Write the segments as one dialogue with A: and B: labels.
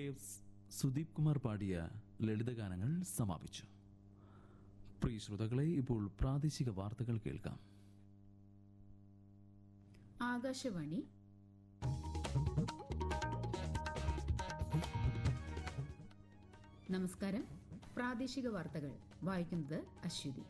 A: F Sudeep Kumar പാടിയ ലളിതഗാനങ്ങൾ സമാപിച്ചു പ്രിയ ശ്രോതാക്കളെ ഇപ്പോൾ പ്രാദേശിക വാർത്തകൾ കേൾക്കാം
B: ആകാശവാണി നമസ്കാരം പ്രാദേശിക വാർത്തകൾ വായിക്കുന്നത് അശ്വതി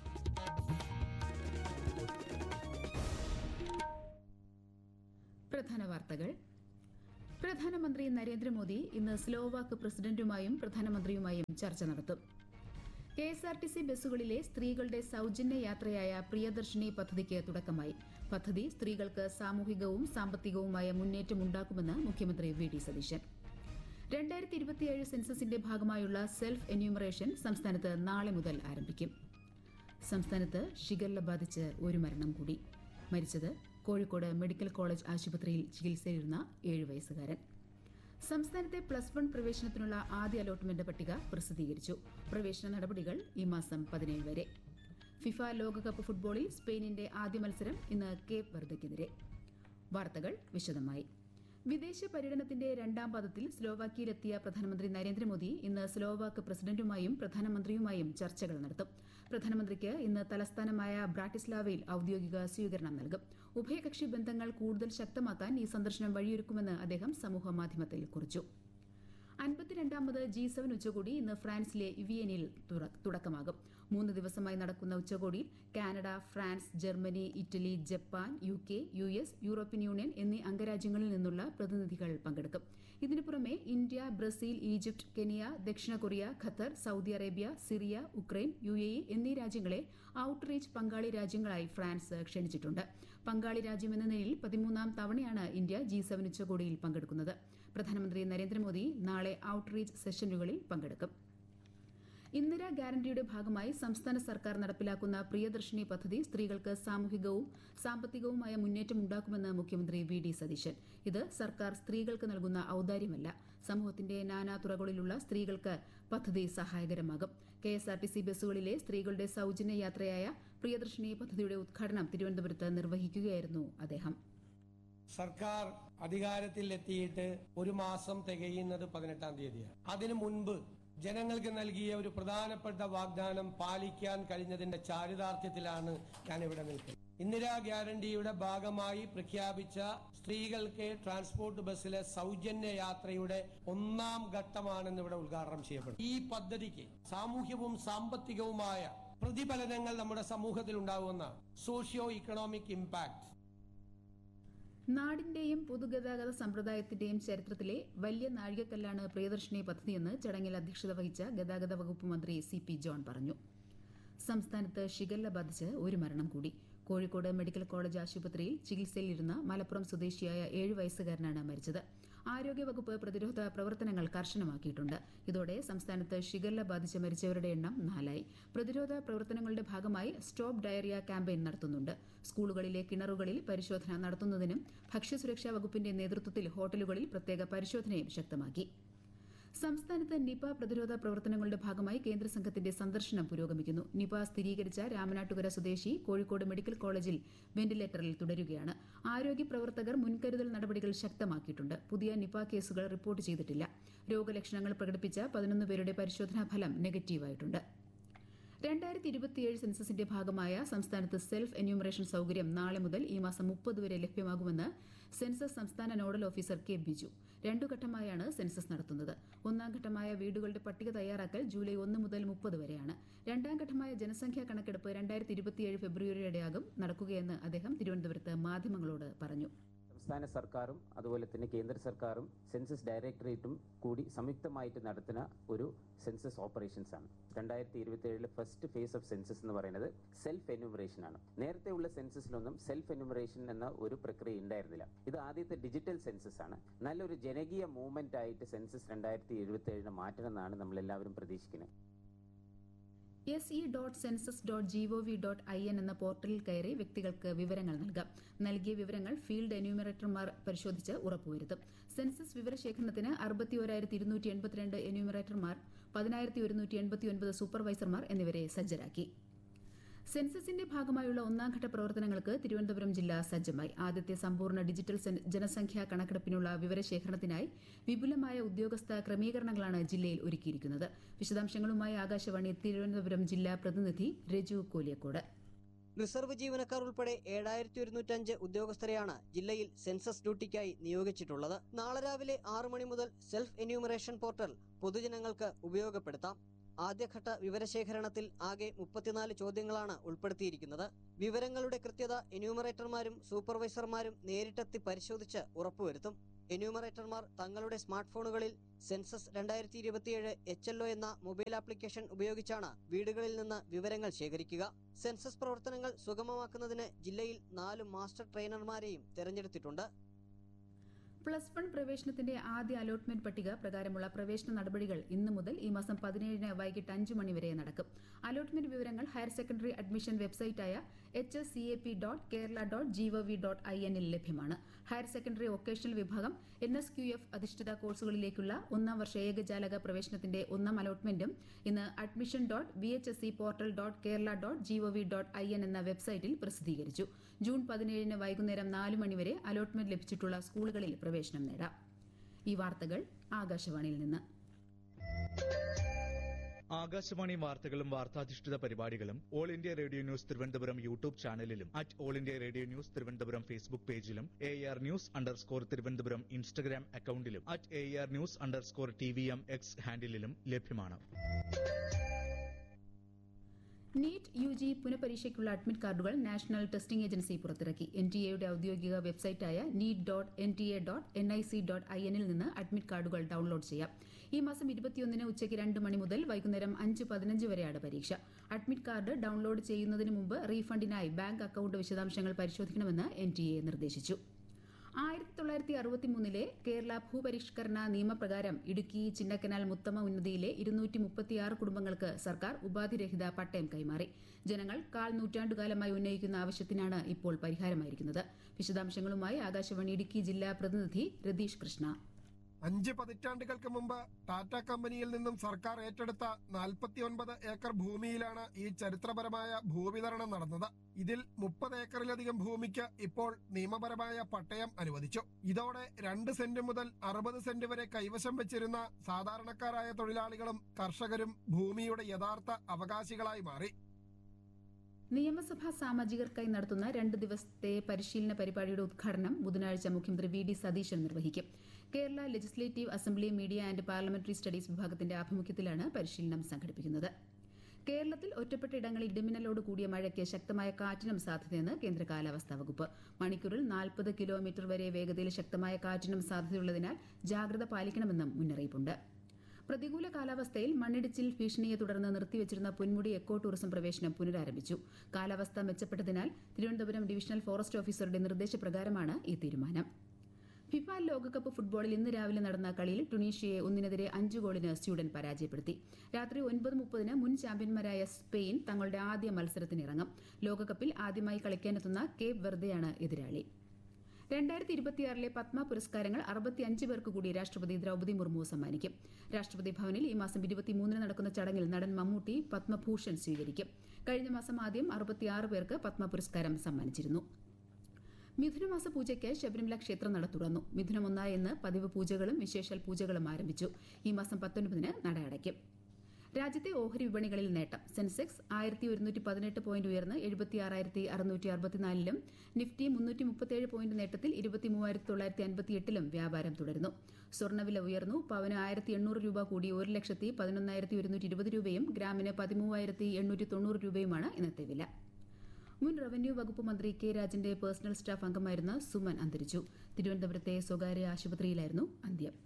B: പ്രധാന വാർത്തകൾ പ്രധാനമന്ത്രി നരേന്ദ്രമോദി ഇന്ന് സ്ലോവാക്ക് പ്രസിഡന്റുമായും പ്രധാനമന്ത്രിയുമായും ചർച്ച നടത്തും K S R T C ബസ്സുകളിലെ സ്ത്രീകളുടെ സൌജന്യ യാത്രയായ പ്രിയദർശിനി പദ്ധതിക്ക് തുടക്കമായി പദ്ധതി സ്ത്രീകൾക്ക് സാമൂഹികവും സാമ്പത്തികവുമായ മുന്നേറ്റമുണ്ടാക്കുമെന്ന് മുഖ്യമന്ത്രി വി ഡി സതീശൻ രണ്ടായിരത്തി ഇരുപത്തിയേഴ് സെൻസസിന്റെ ഭാഗമായുള്ള സെൽഫ് എന്യൂമറേഷൻ സംസ്ഥാനത്ത് നാളെ മുതൽ ആരംഭിക്കും സംസ്ഥാനത്ത് ഷിഗല്ല ബാധിച്ച് ഒരു മരണം കൂടി മരിച്ചത് കോഴിക്കോട് മെഡിക്കൽ കോളേജ് ആശുപത്രിയിൽ ചികിത്സയിലിരുന്ന ഏഴ് വയസ്സുകാരൻ സംസ്ഥാനത്തെ പ്ലസ് വൺ പ്രവേശനത്തിനുള്ള ആദ്യ അലോട്ട്മെന്റ് പട്ടിക പ്രസിദ്ധീകരിച്ചു പ്രവേശന നടപടികൾ ഈ മാസം പതിനേഴ് വരെ ഫിഫ ലോകകപ്പ് ഫുട്ബോളിൽ സ്പെയിനിന്റെ ആദ്യ മത്സരം ഇന്ന് കേപ്പ് വെർദയ്ക്കെതിരെ വാർത്തകൾ വിശദമായി വിദേശ പര്യടനത്തിന്റെ രണ്ടാം പാദത്തിൽ സ്ലോവാക്കിയയിലെത്തിയ പ്രധാനമന്ത്രി നരേന്ദ്രമോദി ഇന്ന് സ്ലോവാക്ക് പ്രസിഡന്റുമായും പ്രധാനമന്ത്രിയുമായും ചർച്ചകൾ നടത്തും പ്രധാനമന്ത്രിക്ക് ഇന്ന് തലസ്ഥാനമായ ബ്രാട്ടിസ്ലാവയിൽ ഔദ്യോഗിക സ്വീകരണം നൽകും ഉഭയകക്ഷി ബന്ധങ്ങൾ കൂടുതൽ ശക്തമാക്കാൻ ഈ സന്ദർശനം വഴിയൊരുക്കുമെന്ന് അദ്ദേഹം സമൂഹമാധ്യമത്തിൽ കുറിച്ചു അൻപത്തിരണ്ടാമത് ജി സെവൻ ഉച്ചകോടി ഇന്ന് ഫ്രാൻസിലെ ഇവിയനിൽ തുറ- തുടക്കമാകും മൂന്ന് ദിവസമായി നടക്കുന്ന ഉച്ചകോടിയിൽ Canada France Germany Italy Japan U K U S European Union എന്നീ അംഗരാജ്യങ്ങളിൽ നിന്നുള്ള പ്രതിനിധികൾ പങ്കെടുക്കും ഇതിനു പുറമെ ഇന്ത്യ ബ്രസീൽ ഈജിപ്ത് കെനിയ ദക്ഷിണ Korea Qatar Saudi Arabia Syria Ukraine U A E എന്നീ രാജ്യങ്ങളെ ഔട്ട്റീച്ച് പങ്കാളി രാജ്യങ്ങളായി ഫ്രാൻസ് ക്ഷണിച്ചിട്ടുണ്ട് പങ്കാളി രാജ്യമെന്ന നിലയിൽ പതിമൂന്നാം തവണയാണ് ഇന്ത്യ ജി സെവൻ ഉച്ചകോടിയിൽ പങ്കെടുക്കുന്നത് പ്രധാനമന്ത്രി നരേന്ദ്രമോദി നാളെ ഔട്ട്റീച്ച് സെഷനുകളിൽ പങ്കെടുക്കും ഇന്ദിരാ ഗ്യാരണ്ടിയുടെ ഭാഗമായി സംസ്ഥാന സർക്കാർ നടപ്പിലാക്കുന്ന പ്രിയദർശിനി പദ്ധതി സ്ത്രീകൾക്ക് സാമൂഹികവും സാമ്പത്തികവുമായ മുന്നേറ്റം ഉണ്ടാക്കുമെന്ന് മുഖ്യമന്ത്രി വി ഡി സതീശൻ ഇത് സർക്കാർ സ്ത്രീകൾക്ക് നൽകുന്ന ഔദാര്യമല്ല സമൂഹത്തിന്റെ നാനാതുറകളിലുള്ള സ്ത്രീകൾക്ക് പദ്ധതി സഹായകരമാകും K S R T C ബസ്സുകളിലെ സ്ത്രീകളുടെ സൌജന്യ യാത്രയായ പ്രിയദർശിനി പദ്ധതിയുടെ ഉദ്ഘാടനം തിരുവനന്തപുരത്ത് നിർവഹിക്കുകയായിരുന്നു അദ്ദേഹം
C: സർക്കാർ അധികാരത്തിൽ എത്തിയിട്ട് ഒരു മാസം തികയുന്നത് പതിനെട്ടാം തീയതിയാണ് അതിനു മുൻപ് ജനങ്ങൾക്ക് നൽകിയ ഒരു പ്രധാനപ്പെട്ട വാഗ്ദാനം പാലിക്കാൻ കഴിഞ്ഞതിന്റെ ചാരിതാർത്ഥ്യത്തിലാണ് ഞാൻ ഇവിടെ നിൽക്കുന്നത് ഇന്ദിരാ ഗ്യാരണ്ടിയുടെ ഭാഗമായി പ്രഖ്യാപിച്ച സ്ത്രീകൾക്ക് ട്രാൻസ്പോർട്ട് ബസ്സിലെ സൗജന്യ യാത്രയുടെ ഒന്നാം ഘട്ടമാണെന്ന് ഇവിടെ ഉദ്ഘാടനം ചെയ്യപ്പെടും ഈ പദ്ധതിക്ക് സാമൂഹ്യവും സാമ്പത്തികവുമായ പ്രതിഫലനങ്ങൾ നമ്മുടെ സമൂഹത്തിൽ ഉണ്ടാകുമെന്നാണ് സോഷ്യോ ഇക്കണോമിക് ഇമ്പാക്ട്
B: നാടിന്റെയും പൊതുഗതാഗത സമ്പ്രദായത്തിന്റെയും ചരിത്രത്തിലെ വലിയ നാഴികക്കല്ലാണ് പ്രിയദർശിനി പദ്ധതിയെന്ന് ചടങ്ങിൽ അധ്യക്ഷത വഹിച്ച ഗതാഗത വകുപ്പ് മന്ത്രി സി പി ജോൺ പറഞ്ഞു സംസ്ഥാനത്ത് ഷിഗല്ല ബാധിച്ച് ഒരു മരണം കൂടി കോഴിക്കോട് മെഡിക്കൽ കോളേജ് ആശുപത്രിയിൽ ചികിത്സയിലിരുന്ന മലപ്പുറം സ്വദേശിയായ ഏഴ് വയസ്സുകാരനാണ് മരിച്ചത് ആരോഗ്യവകുപ്പ് പ്രതിരോധ പ്രവർത്തനങ്ങൾ കർശനമാക്കിയിട്ടുണ്ട് ഇതോടെ സംസ്ഥാനത്ത് ഷിഗല്ല ബാധിച്ച് മരിച്ചവരുടെ എണ്ണം നാലായി പ്രതിരോധ പ്രവർത്തനങ്ങളുടെ ഭാഗമായി സ്റ്റോപ്പ് ഡയറിയ ക്യാമ്പയിൻ നടത്തുന്നുണ്ട് സ്കൂളുകളിലെ കിണറുകളിൽ പരിശോധന നടത്തുന്നതിനും ഭക്ഷ്യസുരക്ഷാ വകുപ്പിന്റെ നേതൃത്വത്തിൽ ഹോട്ടലുകളിൽ പ്രത്യേക പരിശോധനയും ശക്തമാക്കി സംസ്ഥാനത്ത് നിപ പ്രതിരോധ പ്രവർത്തനങ്ങളുടെ ഭാഗമായി കേന്ദ്ര സംഘത്തിന്റെ സന്ദർശനം പുരോഗമിക്കുന്നു നിപ സ്ഥിരീകരിച്ച രാമനാട്ടുകര സ്വദേശി കോഴിക്കോട് മെഡിക്കൽ കോളേജിൽ വെന്റിലേറ്ററിൽ തുടരുകയാണ് ആരോഗ്യ പ്രവർത്തകർ മുൻകരുതൽ നടപടികൾ ശക്തമാക്കിയിട്ടുണ്ട് പുതിയ നിപ കേസുകൾ റിപ്പോർട്ട് ചെയ്തിട്ടില്ല രോഗലക്ഷണങ്ങൾ പ്രകടിപ്പിച്ച പതിനൊന്ന് പേരുടെ പരിശോധനാ ഫലം നെഗറ്റീവായിട്ടുണ്ട് രണ്ടായിരത്തി ഇരുപത്തിയേഴ് സെൻസസിന്റെ ഭാഗമായ സംസ്ഥാനത്ത് സെൽഫ് എന്യൂമറേഷൻ സൌകര്യം നാളെ മുതൽ ഈ മാസം മുപ്പത് വരെ ലഭ്യമാകുമെന്ന് സെൻസസ് സംസ്ഥാന നോഡൽ ഓഫീസർ കെ ബിജു രണ്ടു ഘട്ടമായാണ് സെൻസസ് നടത്തുന്നത് ഒന്നാം ഘട്ടമായ വീടുകളുടെ പട്ടിക തയ്യാറാക്കൽ ജൂലൈ ഒന്ന് മുതൽ മുപ്പത് വരെയാണ് രണ്ടാം ഘട്ടമായ ജനസംഖ്യാ കണക്കെടുപ്പ് രണ്ടായിരത്തി ഇരുപത്തിയേഴ് ഫെബ്രുവരിയോടെയാകും നടക്കുകയെന്ന് അദ്ദേഹം തിരുവനന്തപുരത്ത് മാധ്യമങ്ങളോട് പറഞ്ഞു
D: സംസ്ഥാന സർക്കാരും അതുപോലെ തന്നെ കേന്ദ്ര സർക്കാരും സെൻസസ് ഡയറക്ടറേറ്റും കൂടി സംയുക്തമായിട്ട് നടത്തുന്ന ഒരു സെൻസസ് ഓപ്പറേഷൻസ് ആണ് രണ്ടായിരത്തി ഇരുപത്തി ഏഴിലെ ഫസ്റ്റ് ഫേസ് ഓഫ് സെൻസസ് എന്ന് പറയുന്നത് സെൽഫ് എന്യൂമറേഷൻ ആണ് നേരത്തെ ഉള്ള സെൻസസിലൊന്നും സെൽഫ് എന്യൂമറേഷൻ എന്ന ഒരു പ്രക്രിയ ഉണ്ടായിരുന്നില്ല ഇത് ആദ്യത്തെ ഡിജിറ്റൽ സെൻസസ് ആണ് നല്ലൊരു ജനകീയ മൂവ്മെന്റ് ആയിട്ട് സെൻസസ് രണ്ടായിരത്തി എഴുപത്തി ഏഴിന് മാറ്റണമെന്നാണ് നമ്മൾ എല്ലാവരും പ്രതീക്ഷിക്കുന്നത്
B: S E dot census dot G O V dot I N എന്ന പോർട്ടലിൽ കയറി വ്യക്തികൾക്ക് വിവരങ്ങൾ നൽകാം നൽകിയ വിവരങ്ങൾ ഫീൽഡ് എന്യൂമറേറ്റർമാർ പരിശോധിച്ച് ഉറപ്പുവരുത്തും സെൻസസ് വിവരശേഖരണത്തിന് അറുപത്തി ഒരായിരത്തി ഇരുന്നൂറ്റി എൺപത്തിരണ്ട് എന്യൂമറേറ്റർമാർ പതിനായിരത്തി ഒരുന്നൂറ്റി എൺപത്തി ഒൻപത് സൂപ്പർവൈസർമാർ എന്നിവരെ സജ്ജരാക്കി സെൻസസിന്റെ ഭാഗമായുള്ള ഒന്നാംഘട്ട പ്രവർത്തനങ്ങൾക്ക് തിരുവനന്തപുരം ജില്ല സജ്ജമായി ആദ്യത്തെ സമ്പൂർണ്ണ ഡിജിറ്റൽ സെൻ- ജനസംഖ്യാ കണക്കെടുപ്പിനുള്ള വിവരശേഖരണത്തിനായി വിപുലമായ ഉദ്യോഗസ്ഥ ക്രമീകരണങ്ങളാണ് ജില്ലയിൽ ഒരുക്കിയിരിക്കുന്നത് വിശദാംശങ്ങളുമായി ആകാശവാണി തിരുവനന്തപുരം ജില്ലാ പ്രതിനിധി രജു കോലിയക്കോട്
E: റിസർവ് ജീവനക്കാർ ഉൾപ്പെടെ ഏഴായിരത്തി ഒരുന്നൂറ്റഞ്ച് ഉദ്യോഗസ്ഥരെയാണ് ജില്ലയിൽ സെൻസസ് ഡ്യൂട്ടിക്കായി നിയോഗിച്ചിട്ടുള്ളത് നാളെ രാവിലെ ആറു മണി മുതൽ സെൽഫ് എന്യൂമറേഷൻ പോർട്ടൽ പൊതുജനങ്ങൾക്ക് ഉപയോഗപ്പെടുത്താം ആദ്യഘട്ട വിവരശേഖരണത്തിൽ ആകെ മുപ്പത്തിനാല് ചോദ്യങ്ങളാണ് ഉൾപ്പെടുത്തിയിരിക്കുന്നത് വിവരങ്ങളുടെ കൃത്യത എന്യൂമറേറ്റർമാരും സൂപ്പർവൈസർമാരും നേരിട്ടെത്തി പരിശോധിച്ച് ഉറപ്പുവരുത്തും എന്യൂമറേറ്റർമാർ തങ്ങളുടെ സ്മാർട്ട് ഫോണുകളിൽ സെൻസസ് രണ്ടായിരത്തി ഇരുപത്തിയേഴ് എച്ച് എൽ എന്ന മൊബൈൽ ആപ്ലിക്കേഷൻ ഉപയോഗിച്ചാണ് വീടുകളിൽ നിന്ന് വിവരങ്ങൾ ശേഖരിക്കുക സെൻസസ് പ്രവർത്തനങ്ങൾ സുഗമമാക്കുന്നതിന് ജില്ലയിൽ നാല് മാസ്റ്റർ ട്രെയിനർമാരെയും തെരഞ്ഞെടുത്തിട്ടുണ്ട്
B: പ്ലസ് വൺ പ്രവേശനത്തിന്റെ ആദ്യ അലോട്ട്മെന്റ് പട്ടിക പ്രകാരമുള്ള പ്രവേശന നടപടികൾ ഇന്നു മുതൽ ഈ മാസം പതിനേഴിന് വൈകിട്ട് അഞ്ച് മണി വരെ നടക്കും അലോട്ട്മെന്റ് വിവരങ്ങൾ ഹയർ സെക്കൻഡറി അഡ്മിഷൻ വെബ്സൈറ്റായ H S C A P dot Kerala dot G O V dot ഐ എന്നിൽ ലഭ്യമാണ് ഹയർ സെക്കൻഡറി വൊക്കേഷണൽ വിഭാഗം എൻ എസ് ക്യു എഫ് അധിഷ്ഠിത കോഴ്സുകളിലേക്കുള്ള ഒന്നാം വർഷ ഏകജാലക പ്രവേശനത്തിന്റെ ഒന്നാം അലോട്ട്മെന്റും ഇന്ന് admission dot V H S C portal dot Kerala dot G O V dot I N എന്ന വെബ്സൈറ്റിൽ പ്രസിദ്ധീകരിച്ചു ജൂൺ പതിനേഴിന് വൈകുന്നേരം നാല് മണിവരെ അലോട്ട്മെന്റ് ലഭിച്ചിട്ടുള്ള സ്കൂളുകളിൽ പ്രവേശനം നേടാം ഈ വാർത്തകൾ ആകാശവാണിയിൽ നിന്ന്
F: ആകാശവാണി വാർത്തകളും വാർത്താധിഷ്ഠിത പരിപാടികളും All India Radio news Thiruvananthapuram YouTube ചാനലിലും at All India Radio news Thiruvananthapuram Facebook പേജിലും A R news underscore Thiruvananthapuram Instagram അക്കൌണ്ടിലും at A R news underscore T V M X ഹാൻഡിലും ലഭ്യമാണ്
B: നീറ്റ് യു ജി പുനഃപരീക്ഷയ്ക്കുള്ള അഡ്മിറ്റ് കാർഡുകൾ നാഷണൽ ടെസ്റ്റിംഗ് ഏജൻസി പുറത്തിറക്കി N T എയുടെ ഔദ്യോഗിക വെബ്സൈറ്റായ NEET dot N T A dot N I C dot ഐ എന്നിൽ നിന്ന് അഡ്മിറ്റ് കാർഡുകൾ ഡൗൺലോഡ് ചെയ്യാം ഈ മാസം ഇരുപത്തിയൊന്നിന് ഉച്ചയ്ക്ക് രണ്ട് മണി മുതൽ വൈകുന്നേരം അഞ്ച് പതിനഞ്ച് വരെയാണ് പരീക്ഷ അഡ്മിറ്റ് കാർഡ് ഡൗൺലോഡ് ചെയ്യുന്നതിന് മുമ്പ് റീഫണ്ടിനായി ബാങ്ക് അക്കൌണ്ട് വിശദാംശങ്ങൾ പരിശോധിക്കണമെന്ന് എൻ ടി എ നിർദ്ദേശിച്ചു ആയിരത്തി തൊള്ളായിരത്തി അറുപത്തി മൂന്നിലെ കേരള ഭൂപരിഷ്കരണ നിയമപ്രകാരം ഇടുക്കി ചിന്നക്കനാൽ മുത്തമ്മ ഉന്നതിയിലെ ഇരുന്നൂറ്റി മുപ്പത്തിയാറ് കുടുംബങ്ങൾക്ക് സർക്കാർ ഉപാധിരഹിത പട്ടയം കൈമാറി ജനങ്ങൾ കാൽ നൂറ്റാണ്ടുകാലമായി ഉന്നയിക്കുന്ന ആവശ്യത്തിനാണ് ഇപ്പോൾ പരിഹാരമായിരിക്കുന്നത് വിശദാംശങ്ങളുമായി ആകാശവാണി ഇടുക്കി ജില്ലാ പ്രതിനിധി രതീഷ് കൃഷ്ണ
G: അഞ്ച് പതിറ്റാണ്ടുകൾക്ക് മുമ്പ് ടാറ്റ കമ്പനിയിൽ നിന്നും സർക്കാർ ഏറ്റെടുത്ത നാൽപ്പത്തിയൊൻപത് ഏക്കർ ഭൂമിയിലാണ് ഈ ചരിത്രപരമായ ഭൂവിതരണം നടന്നത് ഇതിൽ മുപ്പത് ഏക്കറിലധികം ഭൂമിക്ക് ഇപ്പോൾ നിയമപരമായ പട്ടയം അനുവദിച്ചു ഇതോടെ രണ്ട് സെന്റ് മുതൽ അറുപത് സെന്റ് വരെ കൈവശം വെച്ചിരുന്ന സാധാരണക്കാരായ തൊഴിലാളികളും കർഷകരും ഭൂമിയുടെ യഥാർത്ഥ അവകാശികളായി മാറി
B: നിയമസഭാ സാമാജികർക്കായി നടത്തുന്ന രണ്ട് ദിവസത്തെ പരിശീലന പരിപാടിയുടെ ഉദ്ഘാടനം ബുധനാഴ്ച മുഖ്യമന്ത്രി വി ഡി സതീശൻ നിർവഹിക്കും Kerala legislative assembly media and parliamentary studies വിഭാഗത്തിന്റെ ആഭിമുഖ്യത്തിലാണ് പരിശീലനം സംഘടിപ്പിക്കുന്നത് കേരളത്തിൽ ഒറ്റപ്പെട്ട ഇടങ്ങളിൽ ഇടിമിന്നലോട് കൂടിയ മഴയ്ക്ക് ശക്തമായ കാറ്റിനും സാധ്യതയെന്ന് കേന്ദ്ര കാലാവസ്ഥാ വകുപ്പ് മണിക്കൂറിൽ നാൽപ്പത് കിലോമീറ്റർ വരെ വേഗതയിൽ ശക്തമായ കാറ്റിനും സാധ്യതയുള്ളതിനാൽ ജാഗ്രത പാലിക്കണമെന്നും മുന്നറിയിപ്പുണ്ട് പ്രതികൂല കാലാവസ്ഥയിൽ മണ്ണിടിച്ചിൽ ഭീഷണിയെ തുടർന്ന് നിർത്തിവച്ചിരുന്ന പൊന്മുടി എക്കോ ടൂറിസം പ്രവേശനം പുനരാരംഭിച്ചു കാലാവസ്ഥ മെച്ചപ്പെട്ടതിനാൽ തിരുവനന്തപുരം ഡിവിഷണൽ ഫോറസ്റ്റ് ഓഫീസറുടെ നിർദ്ദേശപ്രകാരമാണ് ഈ തീരുമാനം ഫിഫ ലോകകപ്പ് ഫുട്ബോളിൽ ഇന്ന് രാവിലെ നടന്ന കളിയിൽ ടുണീഷ്യയെ ഒന്നിനെതിരെ അഞ്ച് ഗോളിന് സ്വീഡൻ പരാജയപ്പെടുത്തി രാത്രി ഒൻപത് മുപ്പതിന് മുൻ ചാമ്പ്യന്മാരായ സ്പെയിൻ തങ്ങളുടെ ആദ്യ മത്സരത്തിനിറങ്ങും ലോകകപ്പിൽ ആദ്യമായി കളിക്കാനെത്തുന്ന കേപ്പ് വെർദെയാണ് എതിരാളി രണ്ടായിരത്തി ഇരുപത്തിയാറിലെ പത്മ പുരസ്കാരങ്ങൾ അറുപത്തിയഞ്ച് പേർക്ക് കൂടി രാഷ്ട്രപതി ദ്രൗപദി മുർമു സമ്മാനിക്കും രാഷ്ട്രപതി ഭവനിൽ ഈ മാസം ഇരുപത്തിമൂന്നിന് നടക്കുന്ന ചടങ്ങിൽ നടൻ മമ്മൂട്ടി പത്മഭൂഷൺ സ്വീകരിക്കും കഴിഞ്ഞ മാസം ആദ്യം അറുപത്തിയാറ് പേർക്ക് പത്മ പുരസ്കാരം സമ്മാനിച്ചിരുന്നു മിഥുനമാസ പൂജയ്ക്ക് ശബരിമല ക്ഷേത്ര നട തുറന്നു മിഥുനം ഒന്നായി ഇന്ന് പതിവ് പൂജകളും വിശേഷൽ പൂജകളും ആരംഭിച്ചു ഈ മാസം പത്തൊൻപതിന് നട അടയ്ക്കും രാജ്യത്തെ ഓഹരി വിപണികളിൽ നേട്ടം സെൻസെക്സ് ആയിരത്തി ഒരുന്നൂറ്റി പതിനെട്ട് പോയിന്റ് ഉയർന്ന് എഴുപത്തി ആറായിരത്തി അറുന്നൂറ്റി അറുപത്തിനാലിലും നിഫ്റ്റി മുന്നൂറ്റി മുപ്പത്തേഴ് പോയിന്റ് നേട്ടത്തിൽ ഇരുപത്തി മൂവായിരത്തി തൊള്ളായിരത്തി അൻപത്തി എട്ടിലും വ്യാപാരം തുടരുന്നു സ്വർണ്ണവില ഉയർന്നു പവന് ആയിരത്തി എണ്ണൂറ് രൂപ കൂടി ഒരു ലക്ഷത്തി പതിനൊന്നായിരത്തി ഒരുന്നൂറ്റി ഇരുപത് രൂപയും ഗ്രാമിന് പതിമൂവായിരത്തി എണ്ണൂറ്റി തൊണ്ണൂറ് രൂപയുമാണ് ഇന്നത്തെ വില മുൻ റവന്യൂ വകുപ്പ് മന്ത്രി കെ രാജന്റെ പേഴ്സണൽ സ്റ്റാഫ് അംഗമായിരുന്ന സുമൻ അന്തരിച്ചു തിരുവനന്തപുരത്തെ സ്വകാര്യ ആശുപത്രിയിലായിരുന്നു അന്ത്യം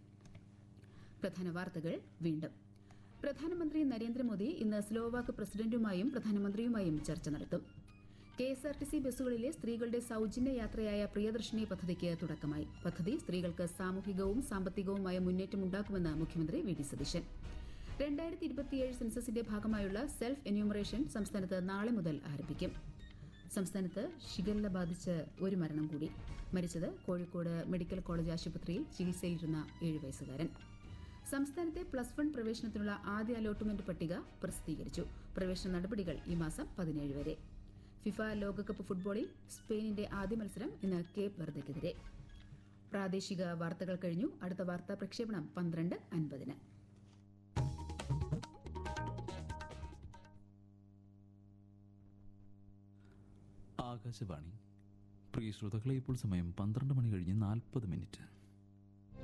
B: പ്രധാന വാർത്തകൾ വീണ്ടും പ്രധാനമന്ത്രി നരേന്ദ്രമോദി ഇന്ന് സ്ലോവാക്ക് പ്രസിഡന്റുമായും പ്രധാനമന്ത്രിയുമായും ചർച്ച നടത്തും K S R T C ബസ്സുകളിലെ സ്ത്രീകളുടെ സൗജന്യ യാത്രയായ പ്രിയദർശിനി പദ്ധതിക്ക് തുടക്കമായി പദ്ധതി സ്ത്രീകൾക്ക് സാമൂഹികവും സാമ്പത്തികവുമായ മുന്നേറ്റമുണ്ടാക്കുമെന്ന് മുഖ്യമന്ത്രി വി ഡി സതീശൻ രണ്ടായിരത്തി ഇരുപത്തിയേഴ് സെൻസസിന്റെ ഭാഗമായുള്ള സെൽഫ് എന്യൂമറേഷൻ സംസ്ഥാനത്ത് നാളെ മുതൽ ആരംഭിക്കും സംസ്ഥാനത്ത് ഷിഗല്ല ബാധിച്ച് ഒരു മരണം കൂടി മരിച്ചത് കോഴിക്കോട് മെഡിക്കൽ കോളേജ് ആശുപത്രിയിൽ ചികിത്സയിലിരുന്ന ഏഴ് വയസ്സുകാരൻ സംസ്ഥാനത്തെ പ്ലസ് വൺ പ്രവേശനത്തിനുള്ള ആദ്യ അലോട്ട്മെന്റ് പട്ടിക പ്രസിദ്ധീകരിച്ചു പ്രവേശന നടപടികൾ ഈ മാസം പതിനേഴ് വരെ ഫിഫ ലോകകപ്പ് ഫുട്ബോളിൽ സ്പെയിനിന്റെ ആദ്യ മത്സരം ഇന്ന് കേപ്പ് വെർദയ്ക്കെതിരെ പ്രാദേശിക വാർത്തകൾ കഴിഞ്ഞു അടുത്ത വാർത്താ പ്രക്ഷേപണം പന്ത്രണ്ട് അൻപതിന്
A: ആകാശവാണി പ്രിയ ശ്രോതാക്കളെ ഇപ്പോൾ സമയം പന്ത്രണ്ട് മണി കഴിഞ്ഞ് നാൽപ്പത് മിനിറ്റ്